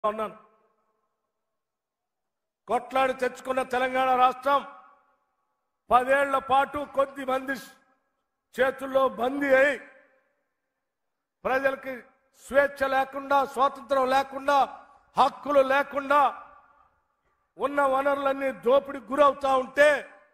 ఉన్నాను కొట్లాడి తెచ్చుకున్న తెలంగాణ రాష్ట్రం పదేళ్ల పాటు కొద్ది మంది చేతుల్లో బందీ అయి ప్రజలకి స్వేచ్ఛ లేకుండా స్వాతంత్రం లేకుండా హక్కులు లేకుండా ఉన్న వనరులన్నీ దోపిడీకి గురవుతా ఉంటే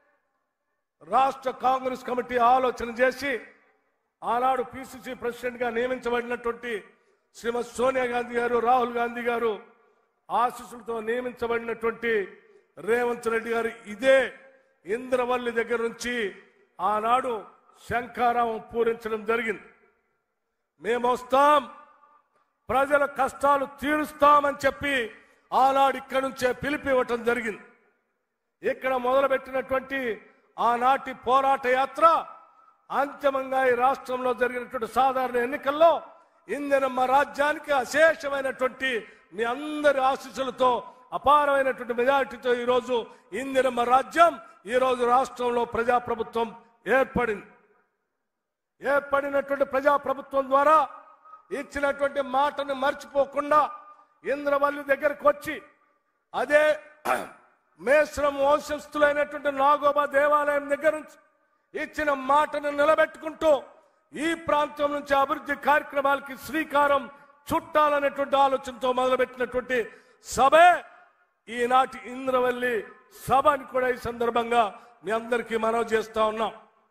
రాష్ట్ర కాంగ్రెస్ కమిటీ ఆలోచన చేసి ఆనాడు పిసిసి ప్రెసిడెంట్ గా నియమించబడినటువంటి శ్రీమతి సోనియా గాంధీ గారు రాహుల్ గాంధీ గారు ఆశీస్సులతో నియమించబడినటువంటి రేవంత్ రెడ్డి గారు ఇదే ఇంద్రవల్లి దగ్గర నుంచి ఆనాడు శంఖారావం పూరించడం జరిగింది మేము వస్తాం ప్రజల కష్టాలు తీరుస్తామని చెప్పి ఆనాడు ఇక్కడి నుంచే పిలిపి ఇవ్వటం జరిగింది ఇక్కడ మొదలుపెట్టినటువంటి ఆనాటి పోరాట యాత్ర అంతిమంగా ఈ రాష్ట్రంలో జరిగినటువంటి సాధారణ ఎన్నికల్లో ఇందినమ్మ రాజ్యానికి అశేషమైనటువంటి మీ అందరి ఆశీస్సులతో అపారమైనటువంటి మెజారిటీతో ఈరోజు ఇందిరమ్మ రాజ్యం ఈరోజు రాష్ట్రంలో ప్రజాప్రభుత్వం ఏర్పడింది ఏర్పడినటువంటి ప్రజాప్రభుత్వం ద్వారా ఇచ్చినటువంటి మాటను మర్చిపోకుండా ఇంద్రవల్లి దగ్గరకు వచ్చి అదే మేశ్రం వంశస్థులైనటువంటి నాగోబా దేవాలయం దగ్గర నుంచి ఇచ్చిన మాటను నిలబెట్టుకుంటూ ఈ ప్రాంతం నుంచి అభివృద్ధి కార్యక్రమాలకి శ్రీకారం చుట్టాలనేటువంటి ఆలోచనతో మొదలుపెట్టినటువంటి సభే ఈనాటి ఇంద్రవల్లి సభ అని కూడా ఈ సందర్భంగా మీ అందరికీ మనవి చేస్తా ఉన్నాం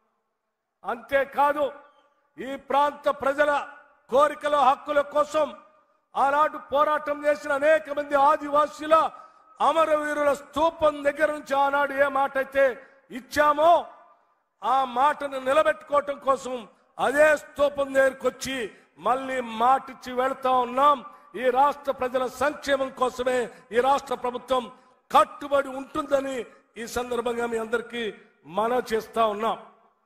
అంతేకాదు ఈ ప్రాంత ప్రజల కోరికల హక్కుల కోసం ఆనాడు పోరాటం చేసిన అనేక మంది ఆదివాసీల అమరవీరుల స్తూపం దగ్గర నుంచి ఆనాడు ఏ మాట అయితే ఇచ్చామో ఆ మాటను నిలబెట్టుకోవటం కోసం అదే స్తూపం దగ్గరకు వచ్చి మళ్ళీ మాటిచ్చి వెళ్తా ఉన్నాం ఈ రాష్ట్ర ప్రజల సంక్షేమం కోసమే ఈ రాష్ట్ర ప్రభుత్వం కట్టుబడి ఉంటుందని ఈ సందర్భంగా మీ అందరికీ మనవి చేస్తా ఉన్నాం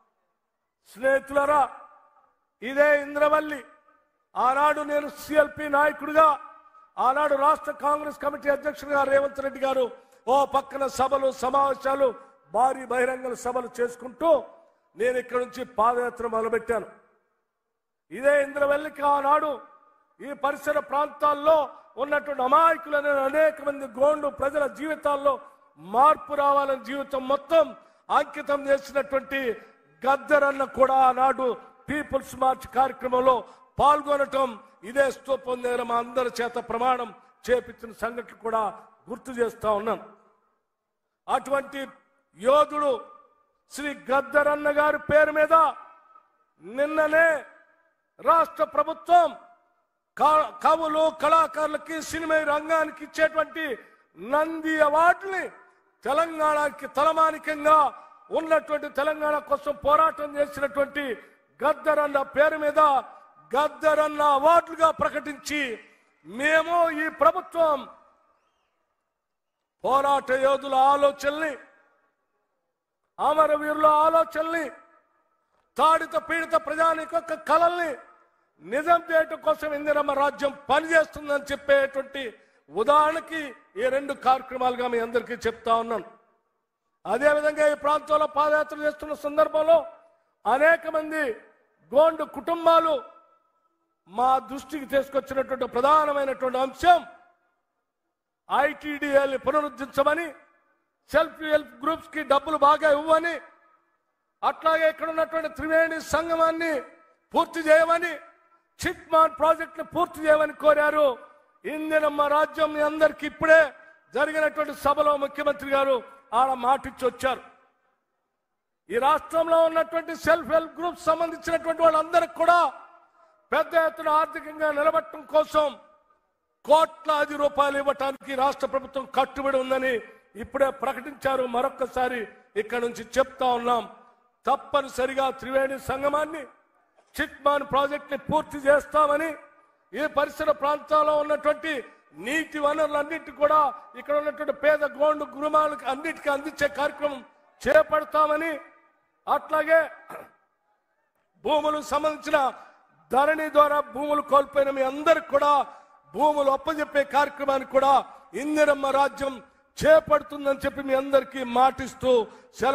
స్నేహితులరా ఇదే ఇంద్రవల్లి ఆనాడు నేను సిఎల్పి నాయకుడిగా ఆనాడు రాష్ట్ర కాంగ్రెస్ కమిటీ అధ్యక్షుడిగా రేవంత్ రెడ్డి గారు ఓ పక్కన సభలు సమావేశాలు భారీ బహిరంగ సభలు చేసుకుంటూ నేను ఇక్కడి నుంచి పాదయాత్ర మొదలుపెట్టాను ఇదే ఇంద్రవెల్లికి ఆనాడు ఈ పరిసర ప్రాంతాల్లో ఉన్నటువంటి అమాయకులైన అనేక మంది గోండు ప్రజల జీవితాల్లో మార్పు రావాలని జీవితం మొత్తం అంకితం చేసినటువంటి గద్దరన్న కూడా ఆనాడు పీపుల్స్ మార్చ్ కార్యక్రమంలో పాల్గొనటం ఇదే స్తూపం దగ్గర మా అందరి చేత ప్రమాణం చేపించిన సంఘటన కూడా గుర్తు చేస్తా ఉన్నాను అటువంటి యోధుడు శ్రీ గద్దరన్న గారి పేరు మీద నిన్ననే రాష్ట్ర ప్రభుత్వం కా- కవులు కళాకారులకి సినిమా రంగానికి ఇచ్చేటువంటి నంది అవార్డుని తెలంగాణకి తలమానికంగా ఉన్నటువంటి తెలంగాణ కోసం పోరాటం చేసినటువంటి గద్దరన్న పేరు మీద గద్దరన్న అవార్డులుగా ప్రకటించి మేము ఈ ప్రభుత్వం పోరాట యోధుల ఆలోచనల్ని అమరవీరుల ఆలోచనల్ని తాడిత పీడిత ప్రజానికి యొక్క కళల్ని నిజం చేయటం కోసం ఇందిరమ్మ రాజ్యం పనిచేస్తుందని చెప్పేటువంటి ఉదాహరణకి ఈ రెండు కార్యక్రమాలుగా మీ అందరికీ చెప్తా ఉన్నాను అదేవిధంగా ఈ ప్రాంతంలో పాదయాత్ర చేస్తున్న సందర్భంలో అనేక మంది గోండు కుటుంబాలు మా దృష్టికి తీసుకొచ్చినటువంటి ప్రధానమైనటువంటి అంశం ఐటీడీఎల్ పునరుద్ధరించమని సెల్ఫ్ హెల్ప్ గ్రూప్స్ కి డబ్బులు బాగా ఇవ్వని అట్లాగే ఇక్కడ ఉన్నటువంటి త్రివేణి సంగమాన్ని పూర్తి చేయమని చిట్మాన్ ప్రాజెక్ట్ ని పూర్తి చేయమని కోరారు ఇందినమ్మ రాజ్యం మీ అందరికి ఇప్పుడే జరిగినటువంటి సభలో ముఖ్యమంత్రి గారు ఆడ మాటిచ్చి వచ్చారు ఈ రాష్ట్రంలో ఉన్నటువంటి సెల్ఫ్ హెల్ప్ గ్రూప్ సంబంధించినటువంటి వాళ్ళందరికి కూడా పెద్ద ఎత్తున ఆర్థికంగా నిలబెట్టడం కోసం కోట్లాది రూపాయలు ఇవ్వటానికి రాష్ట్ర ప్రభుత్వం కట్టుబడి ఉందని ఇప్పుడే ప్రకటించారు మరొక్కసారి ఇక్కడ నుంచి చెప్తా ఉన్నాం తప్పనిసరిగా త్రివేణి సంగమాన్ని చిట్మాన్ ప్రాజెక్ట్ ని పూర్తి చేస్తామని ఈ పరిసర ప్రాంతాల్లో ఉన్నటువంటి నీటి వనరులన్నిటి కూడా ఇక్కడ ఉన్నటువంటి పేద గోండు గృహాలకు అన్నిటికీ అందించే కార్యక్రమం చేపడతామని అట్లాగే భూములకు సంబంధించిన ధరణి ద్వారా భూములు కోల్పోయిన మీ అందరికి కూడా భూములు అప్పజెప్పే కార్యక్రమాన్ని కూడా ఇందిరమ్మ రాజ్యం చేపడుతుందని చెప్పి మీ అందరికీ మాటిస్తూ సెలవు